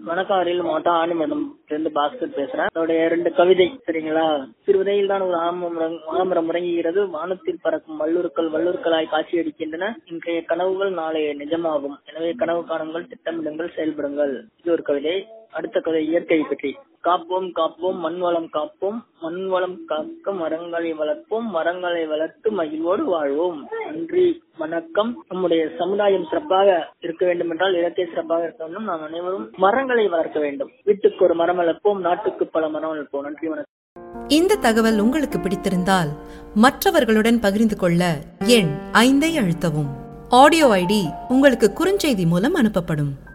வணக்கம் அரியல் மாவட்டம் ஆணிமடம் இருந்து பாஸ்கர் பேசுறேன் அதோடைய ரெண்டு கவிதை சரிங்களா சிறுவதையில் தான் ஒரு ஆமரம் ஆமரம் முறங்குகிறது வானத்தில் பறக்கும் வல்லுருக்கள் வல்லுருக்களாய் காட்சியளிக்கின்றன இன்றைய கனவுகள் நாளைய நிஜமாகும் எனவே கனவு காணுங்கள் திட்டமிடுங்கள் செயல்படுங்கள் இது ஒரு கவிதை அடுத்த கவிதை இயற்கை பற்றி காப்போம் காப்போம் மண் வளம் காப்போம் மண் வளம் காக்க மரங்களை வளர்ப்போம் மரங்களை வளர்த்து மகிழ்வோடு வாழ்வோம் நன்றி வணக்கம் நம்முடைய சமுதாயம் சிறப்பாக இருக்க வேண்டும் என்றால் இலக்கை சிறப்பாக இருக்க வேண்டும் நாம் அனைவரும் மரங்களை வளர்க்க வேண்டும் வீட்டுக்கு ஒரு மரம் வளர்ப்போம் நாட்டுக்கு பல மரம் வளர்ப்போம் நன்றி வணக்கம் இந்த தகவல் உங்களுக்கு பிடித்திருந்தால் மற்றவர்களுடன் பகிர்ந்து கொள்ள எண் ஐந்தை அழுத்தவும் ஆடியோ ஐடி உங்களுக்கு குறுஞ்செய்தி மூலம் அனுப்பப்படும்